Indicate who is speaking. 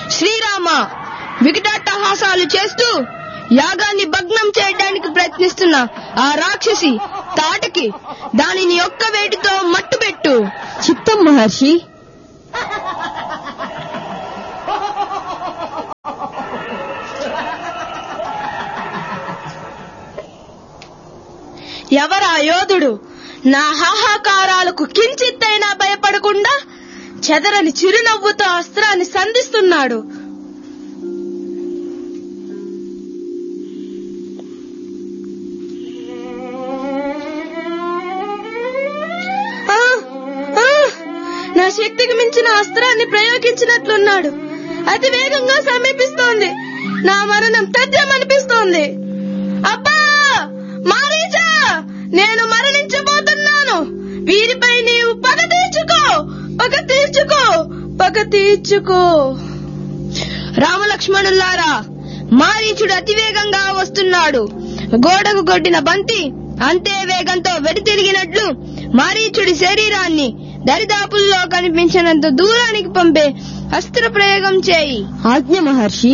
Speaker 1: శ్రీరామ వికటాట్టహాసాలు చేస్తూ యాగాన్ని భగ్నం చేయడానికి ప్రయత్నిస్తున్న ఆ రాక్షసి తాటకి దానిని ఒక్క వేటితో మట్టుబెట్టు
Speaker 2: చిత్తం మహర్షి
Speaker 1: ఎవరా యోధుడు నా హాహాకారాలకు కించిత్తైనా భయపడకుండా చెదరని చిరునవ్వుతో అస్త్రాన్ని సంధిస్తున్నాడు ఆ, ఆ, నా శక్తికి మించిన అస్త్రాన్ని ప్రయోగించినట్లున్నాడు అతి వేగంగా సమీపిస్తోంది నా మరణం తథ్యమనిపిస్తోంది అబ్బా మారీచా నేను మరణించబోతున్నాను వీరిపై నీవు పగ తీర్చుకో పగ తీర్చుకో పగ తీర్చుకో రామలక్ష్మణులారా మారీచుడు అతివేగంగా వస్తున్నాడు గోడకు కొట్టిన బంతి అంతే వేగంతో వెడితిరిగినట్లు మారీచుడి శరీరాన్ని దరిదాపుల్లో కనిపించినంత దూరానికి పంపే అస్త్ర ప్రయోగం చేయి
Speaker 2: ఆజ్ఞ మహర్షి